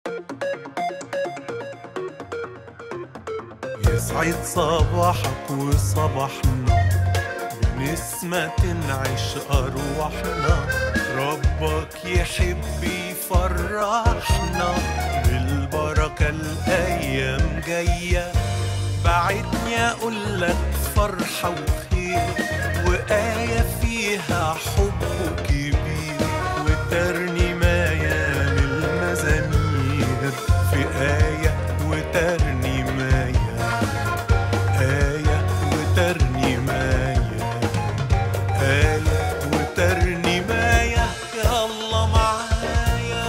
يسعد صباحك وصباحنا بنسمة تنعش أرواحنا ربك يحب يفرحنا بالبركة الأيام جاية بعدني أقول لك فرحة وخير وآية فيها حب كبير وترنيماية من المزامير في آية وترنيماية آية وترنيماية آية وترنيماية يا الله معايا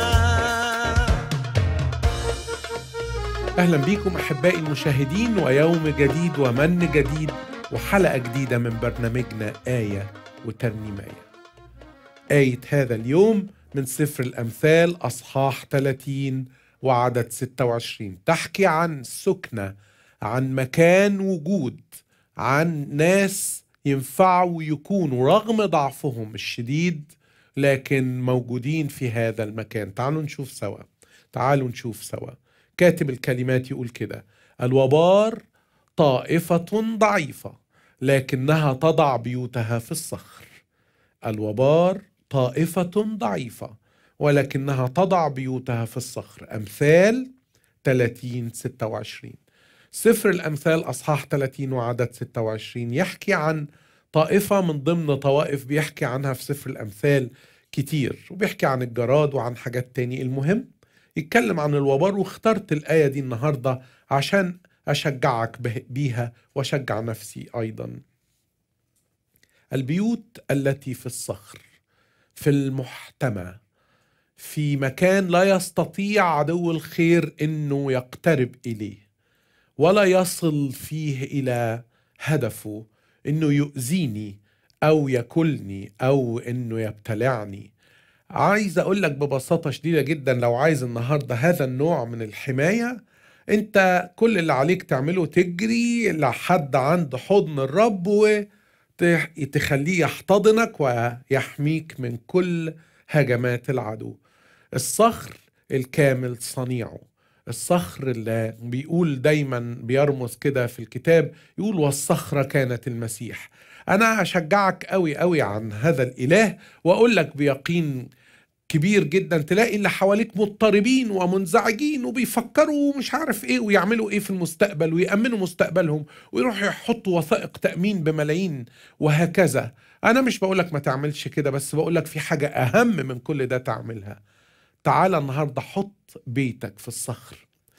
أهلا بيكم أحبائي المشاهدين ويوم جديد ومن جديد وحلقة جديدة من برنامجنا آية وترنيماية آية هذا اليوم من سفر الأمثال أصحاح 30 وعدد 26 تحكي عن سكنة عن مكان وجود عن ناس ينفعوا يكونوا رغم ضعفهم الشديد لكن موجودين في هذا المكان تعالوا نشوف سوا تعالوا نشوف سوا كاتب الكلمات يقول كده الوبار طائفة ضعيفة لكنها تضع بيوتها في الصخر الوبار طائفة ضعيفة ولكنها تضع بيوتها في الصخر أمثال 30 26 سفر الأمثال أصحاح 30 وعدد 26 يحكي عن طائفة من ضمن طوائف بيحكي عنها في سفر الأمثال كتير وبيحكي عن الجراد وعن حاجات تاني المهم يتكلم عن الوبار واخترت الآية دي النهاردة عشان أشجعك به- بيها وأشجع نفسي أيضا البيوت التي في الصخر في المحتمى في مكان لا يستطيع عدو الخير انه يقترب اليه ولا يصل فيه الى هدفه انه يؤذيني او ياكلني او انه يبتلعني عايز اقول لك ببساطه شديده جدا لو عايز النهارده هذا النوع من الحمايه انت كل اللي عليك تعمله تجري لحد عند حضن الرب وتخليه يحتضنك ويحميك من كل هجمات العدو الصخر الكامل صنيعه الصخر اللي بيقول دايما بيرمز كده في الكتاب يقول والصخرة كانت المسيح أنا أشجعك قوي قوي عن هذا الإله وأقول لك بيقين كبير جدا تلاقي اللي حواليك مضطربين ومنزعجين وبيفكروا مش عارف ايه ويعملوا ايه في المستقبل ويأمنوا مستقبلهم ويروحوا يحطوا وثائق تأمين بملايين وهكذا انا مش بقولك ما تعملش كده بس بقولك في حاجة اهم من كل ده تعملها تعال النهاردة حط بيتك في الصخر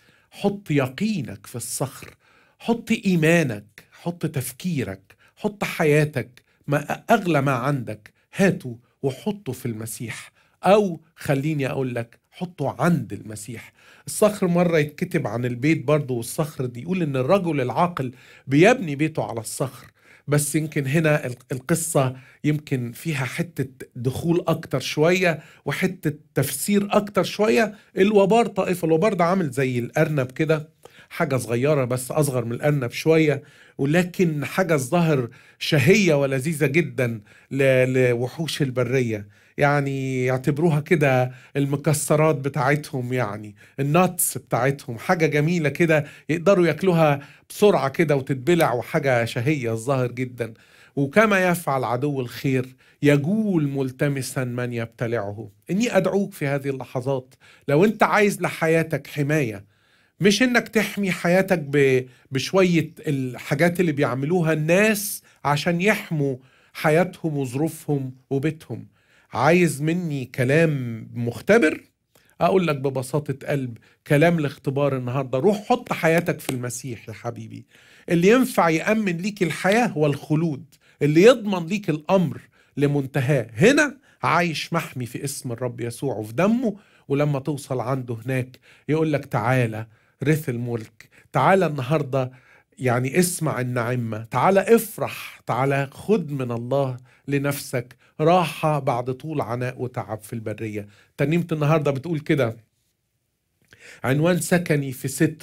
حط يقينك في الصخر حط إيمانك حط تفكيرك حط حياتك ما أغلى ما عندك هاته وحطه في المسيح أو خليني أقول لك حطه عند المسيح الصخر مرة يتكتب عن البيت برضه والصخر دي يقول إن الرجل العاقل بيبني بيته على الصخر بس يمكن هنا ال- القصة يمكن فيها حتة دخول أكتر شوية وحتة تفسير أكتر شوية الوبار طائفة الوبار ده عامل زي الأرنب كده حاجة صغيرة بس أصغر من الأرنب شوية ولكن حاجة الظاهر شهية ولذيذة جدا ل- لوحوش البرية يعني يعتبروها كده المكسرات بتاعتهم يعني الناتس بتاعتهم حاجة جميلة كده يقدروا ياكلوها بسرعة كده وتتبلع وحاجة شهية الظاهر جدا وكما يفعل عدو الخير يجول ملتمسا من يبتلعه اني ادعوك في هذه اللحظات لو انت عايز لحياتك حمايه مش انك تحمي حياتك ب- بشويه الحاجات اللي بيعملوها الناس عشان يحموا حياتهم وظروفهم وبيتهم عايز مني كلام مختبر اقول لك ببساطه قلب كلام الاختبار النهارده روح حط حياتك في المسيح يا حبيبي اللي ينفع يامن ليك الحياه هو الخلود اللي يضمن ليك الامر لمنتهاه هنا عايش محمي في اسم الرب يسوع وفي دمه ولما توصل عنده هناك يقول لك تعالى رث الملك تعالى النهارده يعني اسمع النعمة تعالى افرح تعالى خد من الله لنفسك راحة بعد طول عناء وتعب في البرية ترنيمة النهاردة بتقول كده عنوان سكني في ستره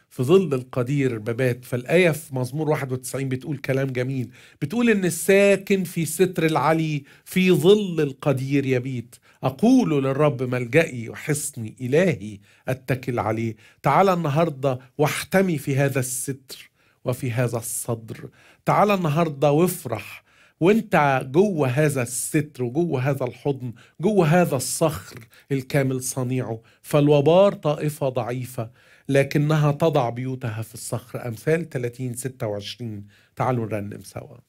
في ظل القدير ببات فالآية في مزمور 91 بتقول كلام جميل بتقول إن الساكن في ستر العلي في ظل القدير يبيت أقول للرب ملجئي وحصني إلهي أتكل عليه تعال النهاردة واحتمي في هذا الستر وفي هذا الصدر تعال النهاردة وافرح وانت جوه هذا الستر وجوه هذا الحضن جوه هذا الصخر الكامل صنيعه فالوبار طائفة ضعيفة لكنها تضع بيوتها في الصخر أمثال 30 26 تعالوا نرنم سوا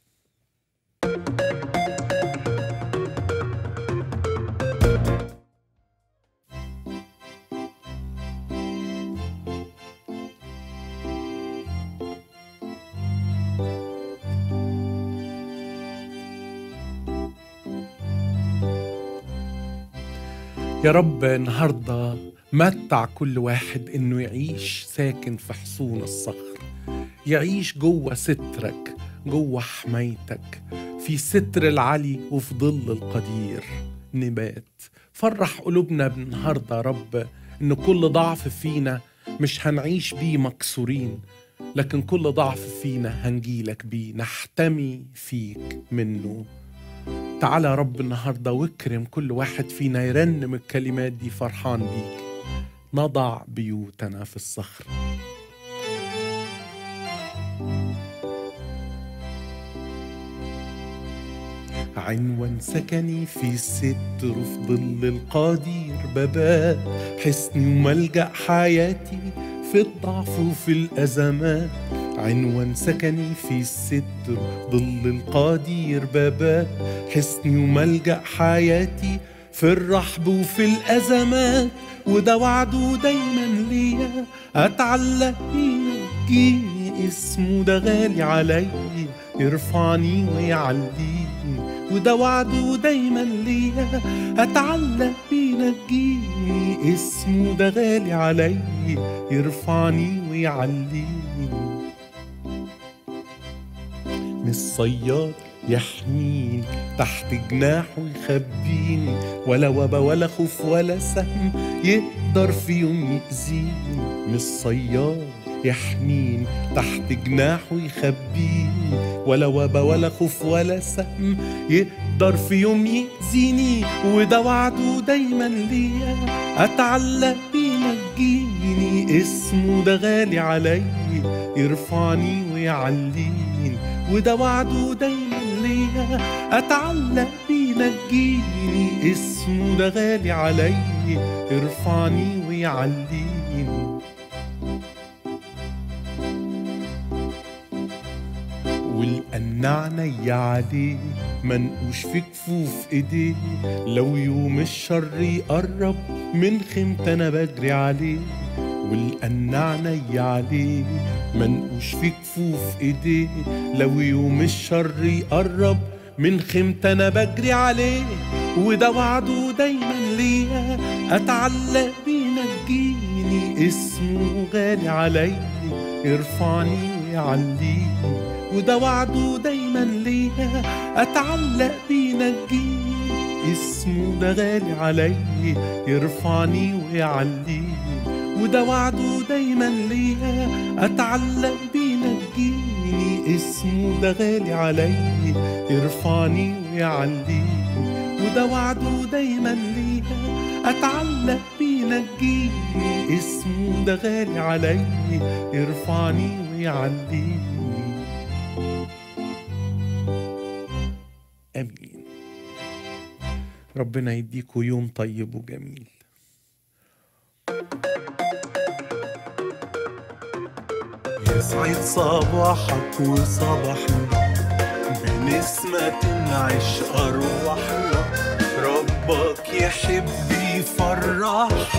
يا رب النهارده متع كل واحد انه يعيش ساكن في حصون الصخر يعيش جوه سترك جوه حمايتك في ستر العلي وفي ظل القدير نبات فرح قلوبنا النهارده يا رب ان كل ضعف فينا مش هنعيش بيه مكسورين لكن كل ضعف فينا هنجيلك بيه نحتمي فيك منه تعالى يا رب النهارده واكرم كل واحد فينا يرنم الكلمات دي فرحان بيك نضع بيوتنا في الصخر عنوان سكني في الستر في ظل القدير ببات حصني وملجأ حياتي في الضعف وفي الأزمات عنوان سكني في الستر ظل القدير بابات حصني وملجأ حياتي في الرحب وفي الأزمات وده وعده دايما ليا أتعلق ينجيني اسمه ده غالي عليا يرفعني ويعليني وده وعده دايما ليا أتعلق بينجيني اسمه ده غالي عليا يرفعني ويعليني من الصياد يحميني تحت جناحه يخبيني ولا وبا ولا خوف ولا سهم يقدر في يوم يأذيني من الصياد يحميني تحت جناحه يخبيني ولا وبا ولا خوف ولا سهم يقدر في يوم يأذيني وده وعده دايما ليا أتعلق بينجيني اسمه ده غالي عليا يرفعني ويعليني وده وعده دايما ليا اتعلق بينجيني اسمه ده غالي عليا يرفعني ويعليني والقن عيني عليه منقوش في كفوف ايديه لو يوم الشر يقرب من خيمة انا بجري عليه والقن عيني عليه منقوش في كفوف ايديه لو يوم الشر يقرب من خيمة انا بجري عليه وده وعده دايما ليا اتعلق بينجيني اسمه غالي عليا يرفعني ويعليني وده وعده دايما ليا اتعلق بينجيني اسمه ده غالي عليا يرفعني ويعليني وده وعده دايما ليا اتعلق بينجيني اسمه ده غالي عليا يرفعني ويعليني وده وعده دايما ليا اتعلق بينجيني اسمه ده غالي عليا يرفعني ويعليني امين ربنا يديكوا يوم طيب وجميل يسعد صباحك وصباحنا بنسمة تنعش أرواحنا ربك يحب يفرحنا